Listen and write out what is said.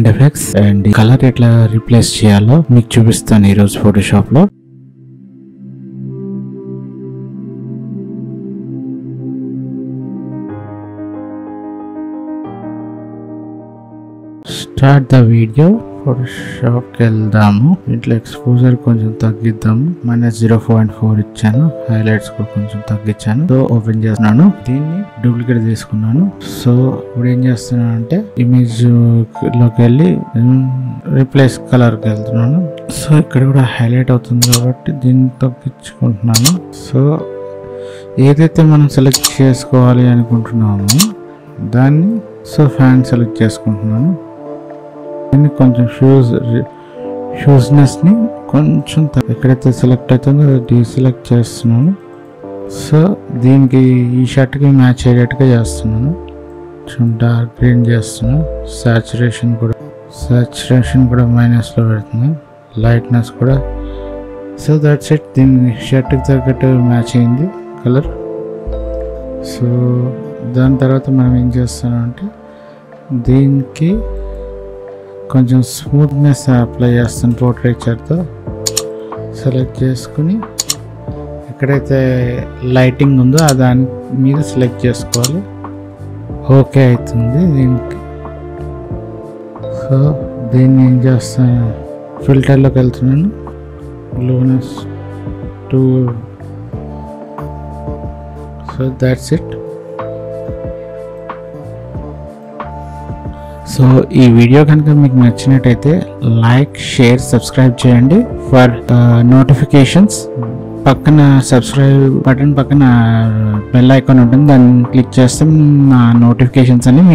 sound effects and colour ఎట్లా replace చేయాలో మీకు చూపిస్తాను ఈ రోజు ఫోటోషాప్ లో స్టార్ట్ ద వీడియో ఫోటోషాప్కి వెళ్దాము ఇట్లా ఎక్స్పోజర్ కొంచెం తగ్గిద్దాము మైనస్ జీరో పాయింట్ ఫోర్ ఇచ్చాను హైలైట్స్ కూడా కొంచెం తగ్గించాను సో ఓపెన్ చేస్తున్నాను దీన్ని డూప్లికేట్ తీసుకున్నాను సో ఇప్పుడు ఏం చేస్తున్నాను అంటే ఇమేజ్ లోకి వెళ్ళి రీప్లేస్ కలర్కి వెళ్తున్నాను సో ఇక్కడ కూడా హైలైట్ అవుతుంది కాబట్టి దీన్ని తగ్గించుకుంటున్నాను సో ఏదైతే మనం సెలెక్ట్ చేసుకోవాలి అనుకుంటున్నామో దాన్ని సో ఫ్యాన్ సెలెక్ట్ చేసుకుంటున్నాను దీన్ని కొంచెం షూస్ షూస్నెస్ని కొంచెం త- ఎక్కడైతే సెలెక్ట్ అవుతుందో డీసెలెక్ట్ చేస్తున్నాను సో దీనికి ఈ షర్ట్కి మ్యాచ్ అయ్యేటట్టుగా చేస్తున్నాను కొంచెం డార్క్ గ్రీన్ చేస్తున్నాను సాచురేషన్ కూడా సాచురేషన్ కూడా మైనస్లో పెడుతున్నాను లైట్నెస్ కూడా సో దట్స్ ఇట్ దీని షర్ట్కి తగ్గట్టు మ్యాచ్ అయింది కలర్ సో దాని తర్వాత మనం ఏం చేస్తామంటే దీనికి కొంచెం స్మూత్నెస్ అప్లై చేస్తాను పోర్ట్రేచర్తో సెలెక్ట్ చేసుకుని ఎక్కడైతే లైటింగ్ ఉందో ఆ దాని మీద సెలెక్ట్ చేసుకోవాలి ఓకే అవుతుంది దీనికి సో దీన్ని ఏం చేస్తాను ఫిల్టర్లోకి వెళ్తున్నాను లూనెస్ two so that's it so ఈ వీడియో కనుక మీకు నచ్చినట్టయితే లైక్ షేర్ సబ్స్క్రైబ్ చేయండి ఫర్ నోటిఫికేషన్స్ పక్కన సబ్స్క్రైబ్ బటన్ పక్కన బెల్ ఐకాన్ ఉంటుంది దాన్ని క్లిక్ చేస్తే నా నోటిఫికేషన్స్ అన్ని